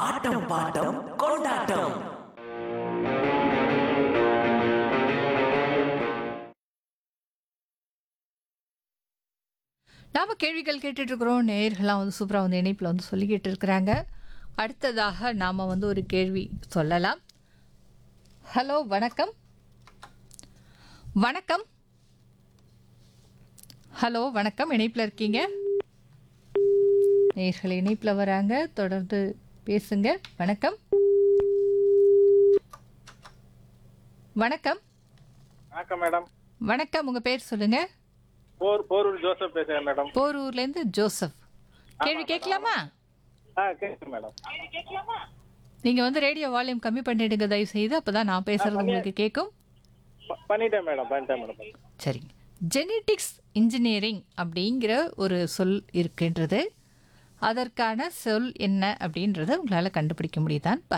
ஆட்டம் bottom கொண்டாட்டம் நாம கேள்விகள் கேட்டுட்டு இருக்கிறோம் நேயர்கள்லாம் வந்து சூப்பராக வந்து இணைப்பில் வந்து சொல்லிக்கிட்டு இருக்கிறாங்க அடுத்ததாக நாம் வந்து ஒரு கேள்வி சொல்லலாம் ஹலோ வணக்கம் வணக்கம் ஹலோ வணக்கம் இணைப்பில் இருக்கீங்க நேயர்கள் இணைப்பில் வராங்க தொடர்ந்து பேசுங்க வணக்கம் வணக்கம் வணக்கம் மேடம் வணக்கம் உங்கள் பேர் சொல்லுங்கள் போர் போரூர் ஜோசப் பேசுறேன் மேடம் போரூர்லேருந்து ஜோசப் கேள்வி கேட்கலாமா ஆ கேட்குது மேடம் நீங்கள் வந்து ரேடியோ வால்யூம் கம்மி பண்ணிடுங்க தயவு செய்து அப்போ தான் நான் பேசுகிறது உங்களுக்கு கேட்கும் ப- பண்ணிட்டேன் மேடம் பண்ணிட்டேன் மேடம் சரிங்க ஜெனட்டிக்ஸ் இன்ஜினியரிங் அப்படிங்கிற ஒரு சொல் இருக்கின்றது அதற்கான சொல் என்ன அப்படின்றத உங்களால் கண்டுபிடிக்க முடியுதான்னு பாருங்க